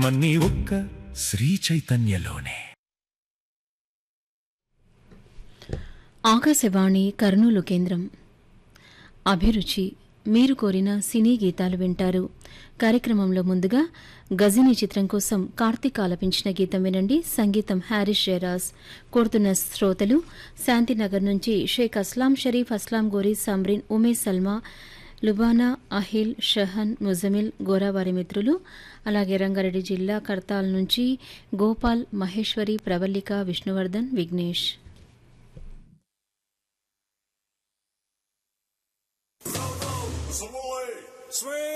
మన్నీ ఒక్క శ్రీ చైతన్యలోనే ఆకాశవాణి కర్నూలు కేంద్రం అభిరుచి మీరు కోరిన సినీ గీతాలు వింటారు కార్యక్రమంలో ముందుగా గజినీ చిత్రం కోసం కార్తీక్ ఆలపించిన గీతం వినండి సంగీతం హ్యారిస్ జయరాజ్ కోరుతున్న శ్రోతలు శాంతినగర్ నుంచి షేక్ అస్లాం షరీఫ్ అస్లాం గోరీ సమ్రిన్ ఉమేష్ సల్మా లుబానా అహిల్ షహన్ ముజమిల్ గోరావారి మిత్రులు అలాగే రంగారెడ్డి జిల్లా కర్తాల్ నుంచి గోపాల్ మహేశ్వరి ప్రవల్లిక విష్ణువర్ధన్ విఘ్నేష్ Swing.